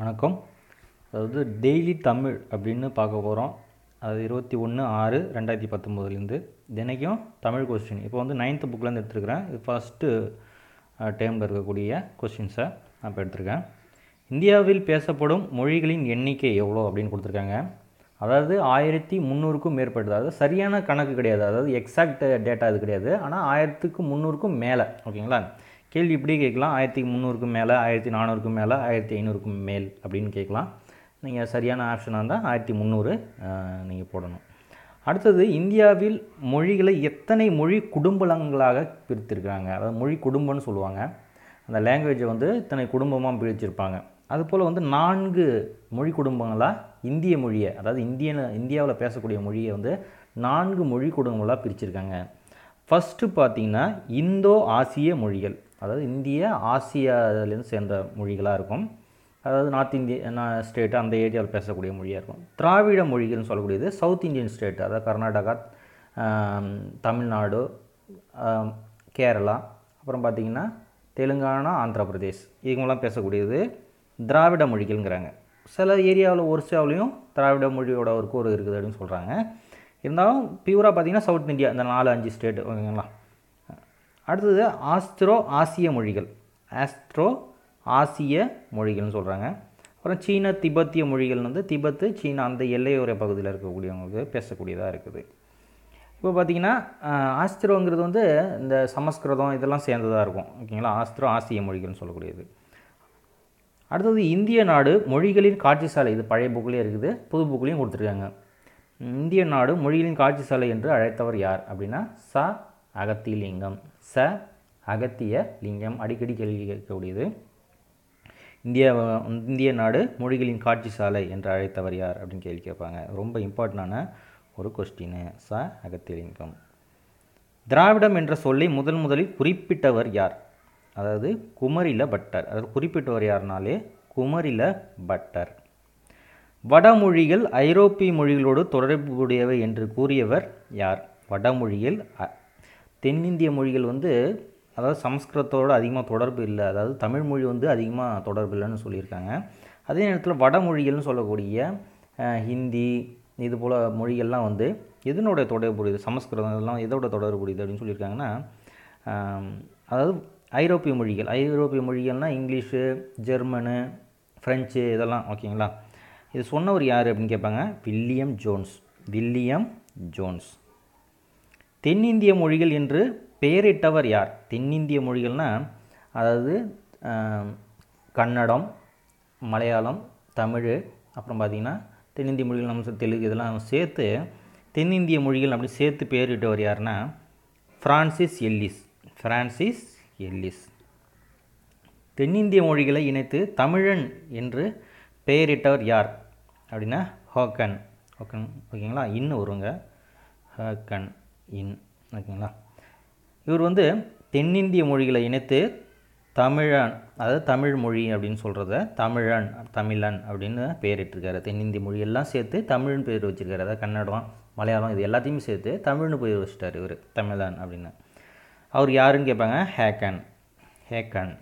வணக்கம் அதாவது டெய்லி தமிழ் அப்படின்னு பார்க்க போகிறோம் அது இருபத்தி ஒன்று ஆறு ரெண்டாயிரத்தி பத்தொம்போதுலேருந்து தினைக்கும் தமிழ் கொஸ்டின் இப்போ வந்து நைன்த்து புக்லேருந்து எடுத்துருக்கிறேன் இது ஃபஸ்ட்டு டேர்மில் இருக்கக்கூடிய கொஸ்டின்ஸை நான் இப்போ எடுத்திருக்கேன் இந்தியாவில் பேசப்படும் மொழிகளின் எண்ணிக்கை எவ்வளோ அப்படின்னு கொடுத்துருக்காங்க அதாவது ஆயிரத்தி முந்நூறுக்கும் மேற்பட்டது அதாவது சரியான கணக்கு கிடையாது அதாவது எக்ஸாக்ட் டேட்டா இது கிடையாது ஆனால் ஆயிரத்துக்கு முந்நூறுக்கும் மேலே ஓகேங்களா கேள்வி இப்படி கேட்கலாம் ஆயிரத்தி முந்நூறுக்கும் மேலே ஆயிரத்தி நானூறுக்கும் மேலே ஆயிரத்தி ஐநூறுக்கும் மேல் அப்படின்னு கேட்கலாம் நீங்கள் சரியான ஆப்ஷனாக இருந்தால் ஆயிரத்தி முந்நூறு நீங்கள் போடணும் அடுத்தது இந்தியாவில் மொழிகளை எத்தனை மொழி குடும்பங்களாக பிரித்திருக்கிறாங்க அதாவது மொழி குடும்பம்னு சொல்லுவாங்க அந்த லாங்குவேஜை வந்து இத்தனை குடும்பமாக பிரிச்சிருப்பாங்க அதுபோல் வந்து நான்கு மொழி குடும்பங்களாக இந்திய மொழியை அதாவது இந்திய இந்தியாவில் பேசக்கூடிய மொழியை வந்து நான்கு மொழி குடும்பங்களாக பிரிச்சிருக்காங்க ஃபஸ்ட்டு பார்த்தீங்கன்னா இந்தோ ஆசிய மொழிகள் அதாவது இந்திய ஆசியாவிலேருந்து சேர்ந்த மொழிகளாக இருக்கும் அதாவது நார்த் இந்திய ஸ்டேட்டு அந்த ஏரியாவில் பேசக்கூடிய மொழியாக இருக்கும் திராவிட மொழிகள்னு சொல்லக்கூடியது சவுத் இந்தியன் ஸ்டேட் அதாவது கர்நாடகா தமிழ்நாடு கேரளா அப்புறம் பார்த்திங்கன்னா தெலுங்கானா ஆந்திர பிரதேஷ் இவங்கெல்லாம் பேசக்கூடியது திராவிட மொழிகள்ங்கிறாங்க சில ஏரியாவில் ஒரிசாவிலையும் திராவிட மொழியோட ஒரு கூறு இருக்குது அப்படின்னு சொல்கிறாங்க இருந்தாலும் பியூராக பார்த்திங்கன்னா சவுத் இந்தியா இந்த நாலு அஞ்சு ஸ்டேட் ஓகேங்களா அடுத்தது ஆஸ்திரோ ஆசிய மொழிகள் ஆஸ்ட்ரோ ஆசிய மொழிகள்னு சொல்கிறாங்க அப்புறம் சீன திபெத்திய மொழிகள் வந்து திபெத்து சீனா அந்த எல்லையோர பகுதியில் இருக்கக்கூடியவங்களுக்கு பேசக்கூடியதாக இருக்குது இப்போ பார்த்திங்கன்னா ஆஸ்திரோங்கிறது வந்து இந்த சமஸ்கிருதம் இதெல்லாம் சேர்ந்ததாக இருக்கும் ஓகேங்களா ஆஸ்திரோ ஆசிய மொழிகள்னு சொல்லக்கூடியது அடுத்தது இந்திய நாடு மொழிகளின் காட்சி சாலை இது பழைய புக்லேயே இருக்குது புது புக்லேயும் கொடுத்துருக்காங்க இந்திய நாடு மொழிகளின் காட்சி சாலை என்று அழைத்தவர் யார் அப்படின்னா ச அகத்திலிங்கம் ச அகத்திய லிங்கம் அடிக்கடி கேள்வி கேட்கக்கூடியது இந்திய இந்திய நாடு மொழிகளின் காட்சி சாலை என்று அழைத்தவர் யார் அப்படின்னு கேள்வி கேட்பாங்க ரொம்ப இம்பார்ட்டண்டான ஒரு கொஸ்டின் ச அகத்தியலிங்கம் திராவிடம் என்ற சொல்லை முதன் முதலில் குறிப்பிட்டவர் யார் அதாவது குமரில பட்டர் அதாவது குறிப்பிட்டவர் யாருனாலே குமரில பட்டர் வடமொழிகள் ஐரோப்பிய மொழிகளோடு தொடர்புடையவை என்று கூறியவர் யார் வடமொழிகள் தென்னிந்திய மொழிகள் வந்து அதாவது சமஸ்கிருதத்தோடு அதிகமாக தொடர்பு இல்லை அதாவது தமிழ் மொழி வந்து அதிகமாக தொடர்பு இல்லைன்னு சொல்லியிருக்காங்க அதே நேரத்தில் வடமொழிகள்னு சொல்லக்கூடிய ஹிந்தி இது போல் மொழிகள்லாம் வந்து எதனோட தொடர்புடையது சமஸ்கிருதம் இதெல்லாம் எதோட தொடர்புடையது அப்படின்னு சொல்லியிருக்காங்கன்னா அதாவது ஐரோப்பிய மொழிகள் ஐரோப்பிய மொழிகள்னால் இங்கிலீஷு ஜெர்மனு ஃப்ரெஞ்சு இதெல்லாம் ஓகேங்களா இது சொன்னவர் யார் அப்படின்னு கேட்பாங்க வில்லியம் ஜோன்ஸ் வில்லியம் ஜோன்ஸ் தென்னிந்திய மொழிகள் என்று பெயரிட்டவர் யார் தென்னிந்திய மொழிகள்னால் அதாவது கன்னடம் மலையாளம் தமிழ் அப்புறம் பார்த்திங்கன்னா தென்னிந்திய மொழிகள் நம்ம தெலுங்கு இதெல்லாம் சேர்த்து தென்னிந்திய மொழிகள் அப்படி சேர்த்து பெயரிட்டவர் யாருன்னா ஃப்ரான்சிஸ் எல்லிஸ் ஃப்ரான்சிஸ் எல்லிஸ் தென்னிந்திய மொழிகளை இணைத்து தமிழன் என்று பெயரிட்டவர் யார் அப்படின்னா ஹோக்கன் ஓகன் ஓகேங்களா இன்னு வருங்க ஹக்கன் இன் ஓகேங்களா இவர் வந்து தென்னிந்திய மொழிகளை இணைத்து தமிழன் அதாவது தமிழ் மொழி அப்படின்னு சொல்கிறத தமிழன் தமிழன் அப்படின்னு பெயரிட்டிருக்காரு தென்னிந்திய மொழியெல்லாம் சேர்த்து தமிழ்னு பேர் வச்சுருக்காரு அதாவது கன்னடம் மலையாளம் இது எல்லாத்தையுமே சேர்த்து தமிழ்னு பேர் வச்சுட்டார் இவர் தமிழன் அப்படின்னு அவர் யாருன்னு கேட்பாங்க ஹேக்கன் ஹேக்கன்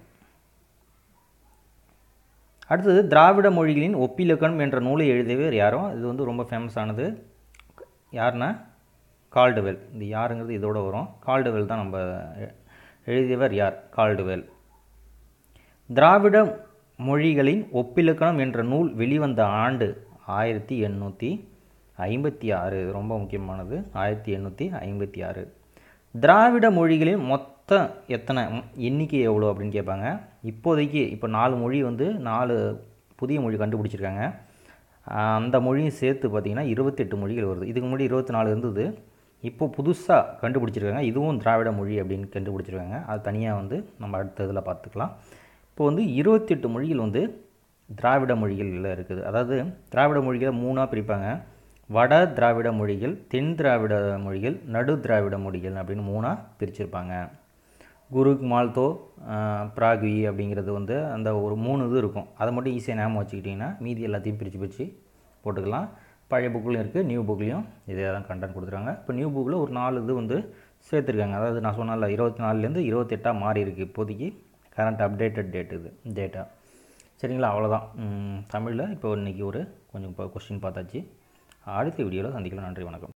அடுத்தது திராவிட மொழிகளின் ஒப்பிலக்கணம் என்ற நூலை எழுதியவர் யாரும் இது வந்து ரொம்ப ஃபேமஸானது யாருன்னா கால்டுவெல் இது யாருங்கிறது இதோட வரும் கால்டுவெல் தான் நம்ம எழுதியவர் யார் கால்டுவெல் திராவிட மொழிகளின் ஒப்பிலக்கணம் என்ற நூல் வெளிவந்த ஆண்டு ஆயிரத்தி எண்ணூற்றி ஐம்பத்தி ஆறு ரொம்ப முக்கியமானது ஆயிரத்தி எண்ணூற்றி ஐம்பத்தி ஆறு திராவிட மொழிகளின் மொத்தம் எத்தனை எண்ணிக்கை எவ்வளோ அப்படின்னு கேட்பாங்க இப்போதைக்கு இப்போ நாலு மொழி வந்து நாலு புதிய மொழி கண்டுபிடிச்சிருக்காங்க அந்த மொழியும் சேர்த்து பார்த்திங்கன்னா இருபத்தெட்டு மொழிகள் வருது இதுக்கு முன்னாடி இருபத்தி நாலு இருந்தது இப்போ புதுசாக கண்டுபிடிச்சிருக்காங்க இதுவும் திராவிட மொழி அப்படின்னு கண்டுபிடிச்சிருக்காங்க அது தனியாக வந்து நம்ம அடுத்த இதில் பார்த்துக்கலாம் இப்போ வந்து இருபத்தெட்டு மொழிகள் வந்து திராவிட மொழிகளில் இருக்குது அதாவது திராவிட மொழிகளை மூணாக பிரிப்பாங்க வட திராவிட மொழிகள் தென் திராவிட மொழிகள் நடு திராவிட மொழிகள் அப்படின்னு மூணாக பிரிச்சிருப்பாங்க குருக் மால்தோ பிராக்வி அப்படிங்கிறது வந்து அந்த ஒரு மூணு இது இருக்கும் அதை மட்டும் ஈஸியாக ஞாபகம் வச்சுக்கிட்டிங்கன்னா மீதி எல்லாத்தையும் பிரித்து பிரித்து போட்டுக்கலாம் பழைய புக்லேயும் இருக்குது நியூ புக்லேயும் இதே தான் கண்டென்ட் கொடுத்துருக்காங்க இப்போ நியூ புக்கில் ஒரு நாலு இது வந்து சேர்த்துருக்காங்க அதாவது நான் சொன்னல இருபத்தி நாலுலேருந்து இருபத்தெட்டாக மாறி இருக்குது இப்போதைக்கு கரண்ட் அப்டேட்டட் டேட் இது டேட்டா சரிங்களா அவ்வளோதான் தமிழில் இப்போ இன்றைக்கி ஒரு கொஞ்சம் இப்போ கொஸ்டின் பார்த்தாச்சு அடுத்த வீடியோவில் சந்திக்கலாம் நன்றி வணக்கம்